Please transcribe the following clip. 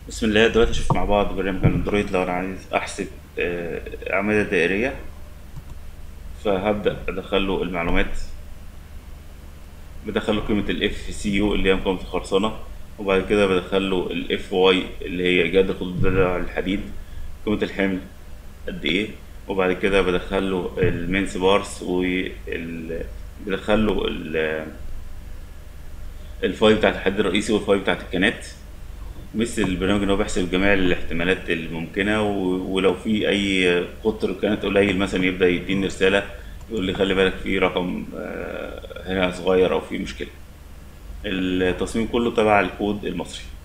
بسم الله دلوقتي اشوف مع بعض برنامج الاندرويد لو انا عايز احسب آه، اعمدة دائرية فهبدأ ادخله المعلومات بدخله قيمة الاف سي يو اللي هي مقاومة الخرسانة وبعد كده بدخله الاف واي اللي هي جهد خضوع الحديد قيمة الحمل قد ايه وبعد كده بدخله المينس بارس وال بدخله ال- الفاي بتاعت الحد الرئيسي والفاي بتاعت الكنات مثل البرنامج ان هو بيحسب جميع الاحتمالات الممكنه و- ولو في اي قطر كانت قليل مثلا يبدا يديني رساله يقول لي خلي بالك في رقم آه، هنا صغير او في مشكله التصميم كله تبع الكود المصري